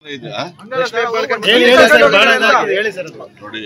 ಇದೆ ಹೇಳಿ ಹೇಳಿ ಸರ್ ಬಹಳ ಇದಾಗಿದೆ ಹೇಳಿ ಸರ್ ಅದು ನೋಡಿ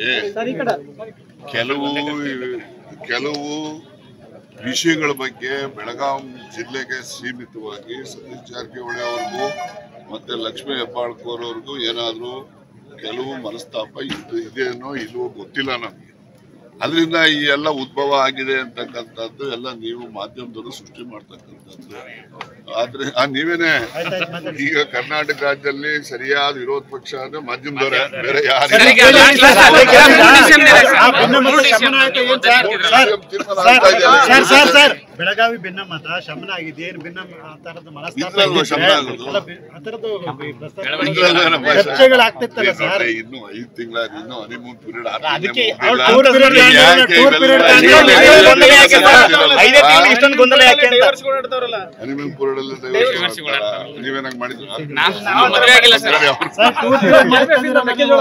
ಕೆಲವು ಕೆಲವು ವಿಷಯಗಳ ಬಗ್ಗೆ ಬೆಳಗಾಂ ಜಿಲ್ಲೆಗೆ ಸೀಮಿತವಾಗಿ ಸತೀಶ್ ಜಾರಕಿಹೊಳಿ ಅವ್ರಿಗೂ ಮತ್ತೆ ಲಕ್ಷ್ಮೀ ಹೆಬ್ಬಾಳ್ಕರ್ ಅವ್ರಿಗೂ ಏನಾದರೂ ಕೆಲವು ಮನಸ್ತಾಪ ಇದ್ದು ಇದೇನೋ ಇಲ್ವೋ ಗೊತ್ತಿಲ್ಲ ನಮಗೆ ಅದರಿಂದ ಈ ಎಲ್ಲ ಉದ್ಭವ ಆಗಿದೆ ಅಂತಕ್ಕಂಥದ್ದು ಎಲ್ಲ ನೀವು ಮಾಧ್ಯಮದವರು ಸೃಷ್ಟಿ ಮಾಡ್ತಕ್ಕಂಥದ್ದು ಆದ್ರೆ ಆ, ನೀವೇನೆ ಆಯ್ತಾಯ್ತು ಮಾತಾಡಿ ಈಗ ಕರ್ನಾಟಕ ರಾಜ್ಯದಲ್ಲಿ ಸರಿಯಾದ ವಿರೋಧ ಪಕ್ಷ ಅಂದ್ರೆ ಮಾಧ್ಯಮದವರೇ ಬೇರೆ ಯಾರು ಸರ್, ಇಲ್ಲ. ಕೇಳಿ, ಸರ್, ಸರ್, ಮೂರು ಕೇಳಿ, ಡಿಸೆಂಬರ್ ಸರ್, ಇದೆ, ಆ ಸರ್. ಭಿನ್ನಮತ ಮೂರು ಶಮನ ಆಯ್ತು ಏನ್ ಸರ್? ಡಿಸೆಂಬರ್ ಸರ್, ತೀರ್ಮಾನ ಸರ್, ಆಗ್ತಾ ಇದೆಯಲ್ಲ. ಸರ್, ಸರ್, ಸರ್, ಬೆಳಗಾವಿ ಭಿನ್ನಮತ ಶಮನ ಆಗಿದೆ ಏನು ಭಿನ್ನ ಆ ಥರದ ಮನಸ್ತಾಪ ಇದ್ರಲ್ವಾ ಇದ್ದಿದ್ರೆ ಶಮನ ಆಗೋದು? ಅಲ್ಲ, ಬಿ- ಆ ಥರದ್ದು ಬಿ- ಪ್ರಸ್ತಾಪ ಇದ್ರಲ್ವಾ ನಮ್ಮ ಸರ್? ಚರ್ಚೆಗಳಾಗ್ತಿತ್ತಲ್ಲ ಸರ್ ನೋಡ್ರಿ, ಇನ್ನು ಐದು ತಿಂಗಳ ಇನ್ನು ಹನಿಮೂನ್ ಪೀರಿಯಡ್ ಅದಕ್ಕೆ ಅವ್ರು tour period ಅಂದ್ರೆ tour period ಅಂದ್ರೆ ಗೊಂದಲ ಯಾಕೆ ಸರ್? ಐದೇ ತಿಂಗಳು ಇಷ್ಟೊಂದು ಗೊಂದಲ ಯಾಕೆ ಅಂತ ಹನಿಮೂನ್ ಪೀರಿಯಡ್ ಅಲ್ಲಿ ಡೈವರ್ಸ್ ಮಾಡ್ತಾರಾ? ನೀವೇನಾಗ ಮಾಡಿದ್ರ ಮದುವೆ ಆಗಿಲ್ಲ ಸರ್ ಸರ್ ಟೂರ್ ಪೀರಿಯಡ್ ಮಾಡ್ತಿದ್ದೀರಾ ಮೆಕ್ಕೆಜೋಳ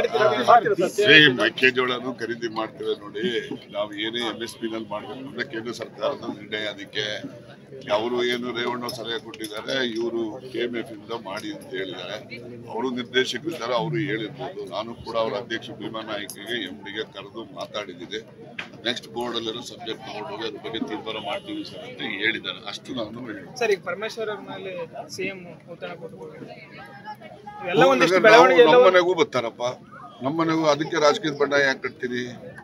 ಏ ಮೆಕ್ಕೆಜೋಳನು ಖರೀದಿ ಮಾಡ್ತೇವೆ ನೋಡಿ ನಾವು ಏನೇ ಎಂ ಎಸ್ ಪಿ ನಲ್ಲಿ ಮಾಡ್ಬೇಕು ಅಂದ್ರೆ ಕೇಂದ್ರ ಸರ್ಕಾರದ ನಿರ್ಣಯ ಅದಕ್ಕೆ ಅವರು ಏನು ರೇವಣ್ಣ ಸಲಹೆ ಕೊಟ್ಟಿದ್ದಾರೆ ಇವರು ಕೆ ಎಂ ಎಫ್ ಇಂದ ಮಾಡಿ ಅಂತ ಹೇಳಿದ್ದಾರೆ ಅವರು ನಿರ್ದೇಶಕರಿದ್ದಾರೆ ಅವರು ಹೇಳಿರ್ಬೋದು ನಾನು ಕೂಡ ಅವರ ಅಧ್ಯಕ್ಷ ಭೀಮಾ ನಾಯ್ಕಿಗೆ ಎಂ ಡಿಗೆ ಕರೆದು ಮಾತಾಡಿದ್ದೀನಿ ನೆಕ್ಸ್ಟ್ ಬೋರ್ಡ್ ಅಲ್ಲಿರೋ ಸಬ್ಜೆಕ್ಟ್ ತಗೊಂಡೋಗಿ ಅದ್ರ ಬಗ್ಗೆ ತೀರ್ಮಾನ ಮಾಡ್ತೀವಿ ಸರ್ ಅಂತ ಹೇಳಿದ್ದಾರೆ ಅಷ್ಟು ನಾನು ಹೇಳಿದ್ದೀನಿ ಸರ್ ಈಗ ಪರಮೇಶ್ವರ್ ಅವ್ರ ಮೇಲೆ ಸಿಎಂ ಔತಣ ಕೊಟ್ಟು ಎಲ್ಲ ಒಂದಿಷ್ಟು ನಾವು ಬೆಳವಣಿಗೆ ಎಲ್ಲ ನಮ್ಮ ಮನೆಗೂ ಬರ್ತಾರಪ್ಪ ನಮ್ಮ ಮನೆಗೂ ಅದಕ್ಕೆ ರಾಜಕೀಯ ಬಣ್ಣ ಯಾಕೆ ಕಟ್ತೀರಿ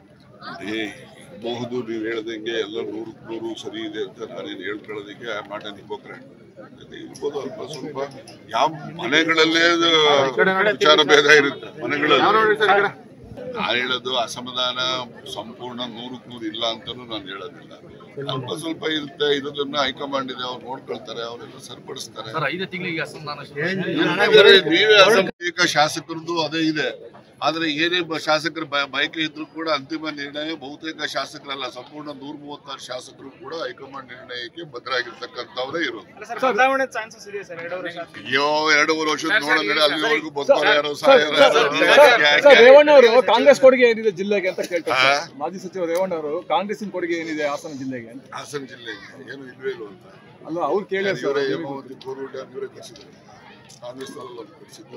ಏ ಬಹುದು ನೀವು ಹೇಳ್ದಂಗೆ ಎಲ್ಲ ನೂರು ನೂರು ಸರಿ ಇದೆ ಅಂತ ನಾನೇನು ಹೇಳ್ಕೊಳ್ಳೋದಕ್ಕೆ ಮಾಟ ಹಿಪೋಕ್ರೆಟ್ ಇರ್ಬೋದು ಅಲ್ಪ ಸ್ವಲ್ಪ ಯಾವ ಮನೆಗಳಲ್ಲೇ ಅದು ವಿಚಾರ ಭೇದ ಇರುತ್ತೆ ಮನೆಗಳಲ್ಲಿ ನಾನು ಹೇಳೋದು ಅಸಮಾಧಾನ ಸಂಪೂರ್ಣ ನೂರಕ್ಕೆ ನೂರು ಇಲ್ಲ ಅಂತಾನು ನಾನು ಹೇಳೋದಿಲ್ಲ ಅಲ್ಪ ಸ್ವಲ್ಪ ಇರುತ್ತೆ ಇರೋದನ್ನ ಹೈಕಮಾಂಡ್ ಇದೆ ಅವ್ರು ನೋಡ್ಕೊಳ್ತಾರೆ ಅವರೆಲ್ಲ ಸರಿಪಡಿಸ್ತಾರೆ ಸರ್ ಐದು ತಿಂಗಳಿಗೆ ಅಸಮಾಧಾನ ಇದ್ದಾರೆ, ನೀವೇ ಅಸಂಖ್ಯಾತ ಶಾಸಕರದ್ದು ಅದೇ ಇದೆ ಆದ್ರೆ ಏನೇ ಬ- ಶಾಸಕರ ಬ- ಬಯಕೆ ಇದ್ರು ಕೂಡ ಅಂತಿಮ ನಿರ್ಣಯ ಬಹುತೇಕ ಶಾಸಕರಲ್ಲ ಸಂಪೂರ್ಣ ನೂರ ಮೂವತ್ತಾರು ಶಾಸಕರು ಕೂಡ ಹೈಕಮಾಂಡ್ ನಿರ್ಣಯಕ್ಕೆ ಬದ್ಧರಾಗಿರ್ತಕ್ಕಂಥವರೇ ಇರೋದು ಅಲ್ಲ ಸರ್ ಬದಲಾವಣೆ ಚಾನ್ಸಸ್ ಇದೆ ಸರ್ ಎರಡೂವರೆ ವರ್ಷ ಅಯ್ಯೋ ಎರಡೂವರೆ ವರ್ಷದ ನೋಡಿದ್ರೆ ಅಲ್ಲಿವರೆಗೂ ಬಂದವರು ಯಾರೋ ಸಾಯೋರು ಸರ್ ರೇವಣ್ಣ ಅವರು ಕಾಂಗ್ರೆಸ್ ಕೊಡುಗೆ ಏನಿದೆ ಜಿಲ್ಲೆಗೆ ಅಂತ ಕೇಳ್ತಾರೆ ಹಾ? ಸರ್. ಮಾಜಿ ಸಚಿವ ರೇವಣ್ಣ ಅವರು ಕಾಂಗ್ರೆಸ್ಸಿನ ಕೊಡುಗೆ ಏನಿದೆ ಹಾಸನ ಜಿಲ್ಲೆಗೆ ಅಂತ ಹಾಸನ ಜಿಲ್ಲೆಗೆ ಏನು ಇಲ್ವೇ ಇಲ್ವ ಅಂತ ಅಲ್ಲ ಅವ್ರು ಕೇಳ್ಯಾರ ಸರ್ ಇವರೇ ಹೇಮಾವತಿ ಕೋರು ಡ್ಯಾಮ್ ಇವರೇ ಕಟ್ಸಿದ್ರು ಕಾಂಗ್ರೆಸ್ ಕಟ್ಸಿದ್ದು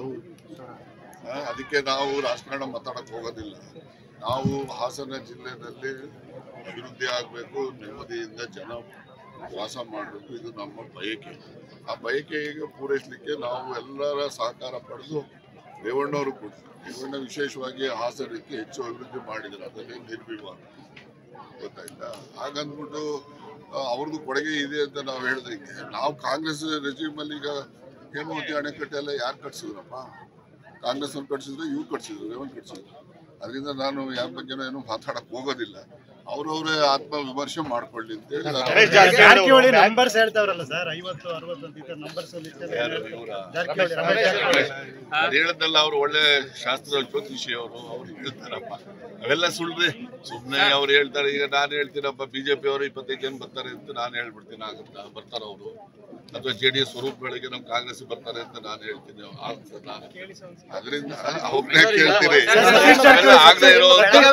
ಆ, ಅದಕ್ಕೆ ನಾವು ರಾಜಕಾರಣ ಮಾತಾಡಕ್ ಹೋಗೋದಿಲ್ಲ ನಾವು ಹಾಸನ ಜಿಲ್ಲೆಯಲ್ಲಿ ಅಭಿವೃದ್ಧಿ ಆಗಬೇಕು ನೆಮ್ಮದಿಯಿಂದ ಜನ ವಾಸ ಮಾಡಬೇಕು ಇದು ನಮ್ಮ ಬಯಕೆ ಆ ಬಯಕೆಗೆ ಪೂರೈಸಲಿಕ್ಕೆ ನಾವು ಎಲ್ಲರ ಸಹಕಾರ ಪಡೆದು ರೇವಣ್ಣವರು ಕೂಡ ರೇವಣ್ಣ ವಿಶೇಷವಾಗಿ ಹಾಸನಕ್ಕೆ ಹೆಚ್ಚು ಅಭಿವೃದ್ಧಿ ಮಾಡಿದ್ದಾರೆ ಅದರಲ್ಲಿ ನಿರ್ವಿವಾದ ಗೊತ್ತಾಯ್ತಾ ಹಾಗಂದ್ಬಿಟ್ಟು ಆ, ಅವ್ರದ್ದು ಕೊಡುಗೆ ಇದೆ ಅಂತ ನಾವು ಹೇಳಿದ್ರಿಗೆ ನಾವು ಕಾಂಗ್ರೆಸ್ ರೆಜಿಮ್ ಅಲ್ಲಿ ಈಗ ಹೇಮಾವತಿ ಅಣೆಕಟ್ಟೆ ಎಲ್ಲ ಯಾರು ಕಟ್ಸಿದ್ರಪ್ಪ ಕಾಂಗ್ರೆಸ್ ಅವ್ರು ಕಟ್ಸಿದ್ರು ಇವ್ರು ಕಟ್ಸಿದ್ರು ರೇವಂತ್ ಕಟ್ಸಿದ್ರು ಅದರಿಂದ ನಾನು ಯಾರ ಬಗ್ಗೆನೂ ಏನು ಮಾತಾಡಕ್ ಹೋಗೋದಿಲ್ಲ ಅವ್ರವ್ರೇ ಆತ್ಮ ವಿಮರ್ಶೆ ಮಾಡ್ಕೊಳ್ಳಿ ಅಂತ ಹೇಳಿ ನಾನು- ಜಾರಕಿಹೊಳಿ ನಂಬರ್ಸ್ ಹೇಳ್ತಾವ್ರಲ್ಲ ಸರ್ ಐವತ್ತು ಅರವತ್ತು ಅಂತ ಇದ್ದಾರೆ ನಂಬರ್ಸ್ ಅಲ್ಲಿ ಯಾರು ಇವ್ರಾ? ಜಾರಕಿಹೊಳಿ ರಮೇಶ್ ಜಾರಕಿಹೊಳಿ ಅದ್ ಹೇಳದ್ದಲ್ಲ ಅವ್ರು ಒಳ್ಳೆ ಶಾಸ್ತ್ರ ಜ್ಯೋತಿಷಿ ಅವರು ಅವ್ರು ಹೇಳ್ತಾರಪ್ಪ ಅವೆಲ್ಲ ಸುಳ್ಳ್ರಿ ಸುಮ್ಮನೆ ಅವ್ರು ಹೇಳ್ತಾರೆ ಈಗ ನಾನು ಹೇಳ್ತೀನಪ್ಪ ಬಿಜೆಪಿ ಅವರು ಇಪ್ಪತ್ತೈದು ಜನ ಬರ್ತಾರೆ ಅಂತ ನಾನು ಹೇಳ್ಬಿಡ್ತೀನಿ ಆಗುತ್ತಾ ಬರ್ತಾರ ಅವರು ಅಥವಾ ಜೆ ಡಿ ಎಸ್ ಸ್ವರೂಪಗಳಿಗೆ ನಮ್ಮ ಕಾಂಗ್ರೆಸ್ ಬರ್ತಾರೆ ಅಂತ ನಾನು ಹೇಳ್ತೀನಿ ಆಗ್ತದ ಅದರಿಂದ ಅವ್ರನ್ನೇ ಕೇಳ್ತೀರಿ ಅವೆಲ್ಲ ಆಗದೆ ಇರೋ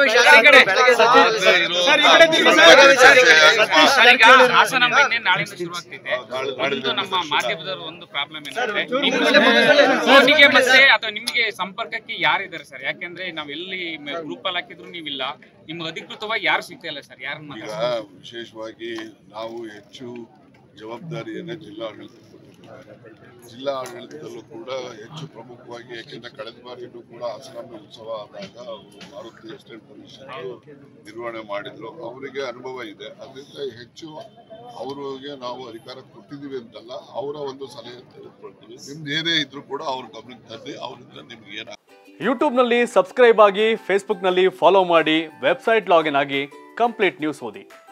ಸರ್, ಈಗ ಹಾಸನ ಮನೆ ನಾಳೆಯಿಂದ ಶುರುವಾಗ್ತಿದೆ ನಾಳೆ ಒಂದು ನಮ್ಮ ಮಾಧ್ಯಮದವ್ರ ಒಂದು ಪ್ರಾಬ್ಲಮ್ ಏನಂದ್ರೆ ಫೋನಿಗೆ ಮತ್ತೆ ಅಥವಾ ನಿಮಗೆ ಸಂಪರ್ಕಕ್ಕೆ ಯಾರಿದ್ದಾರೆ ಸರ್ ಯಾಕೆಂದ್ರೆ ನಾವ್ ಎಲ್ಲಿ ಗ್ರೂಪ್ ಅಲ್ಲಿ ಹಾಕಿದ್ರು ನೀವಿಲ್ಲ ನಿಮ್ಗೆ ಅಧಿಕೃತವಾಗಿ ಯಾರು ಸಿಗ್ತಾ ಇಲ್ಲ ಸರ್ ಯಾರನ್ನ ಈಗ ವಿಶೇಷವಾಗಿ ನಾವು ಹೆಚ್ಚು ಜವಾಬ್ದಾರಿಯನ್ನ ಜಿಲ್ಲಾ ಆಡಳಿತ ಜಿಲ್ಲಾ ಆಡಳಿತದಲ್ಲೂ ಕೂಡ ಹೆಚ್ಚು ಪ್ರಮುಖವಾಗಿ ಯಾಕೆಂದ್ರೆ ಕಳೆದ ಬಾರಿನೂ ಕೂಡ ಹಾಸನಾಂಬೆ ಉತ್ಸವ ಆದಾಗ ಅವರು ಮಾರುತಿ ಎಸ್ಟೇಟ್ ಕಮಿಷನ್ ನಿರ್ವಹಣೆ ಮಾಡಿದ್ರು ಅವರಿಗೆ ಅನುಭವ ಇದೆ ಅದರಿಂದ ಹೆಚ್ಚು ಅವ್ರಿಗೆ ನಾವು ಅಧಿಕಾರ ಕೊಟ್ಟಿದ್ದೀವಿ ಅಂತಲ್ಲ ಅವರ ಒಂದು ಸಲಹೆ ತೆಗೆದುಕೊಳ್ತೀವಿ ನಿಮ್ದು ಏನೇ ಇದ್ರೂ ಕೂಡ ಅವ್ರ ಗಮನಕ್ಕೆ ತಂದು ಅವರಿಂದ ನಿಮ್ಗೆ ಏನ ಯೂಟ್ಯೂಬ್ನಲ್ಲಿ ಸಬ್ಸ್ಕ್ರೈಬ್ ಆಗಿ ಫೇಸ್ಬುಕ್ನಲ್ಲಿ ಫಾಲೋ ಮಾಡಿ ವೆಬ್ಸೈಟ್ ಲಾಗಿನ್ ಆಗಿ ಕಂಪ್ಲೀಟ್ ನ್ಯೂಸ್ ಓದಿ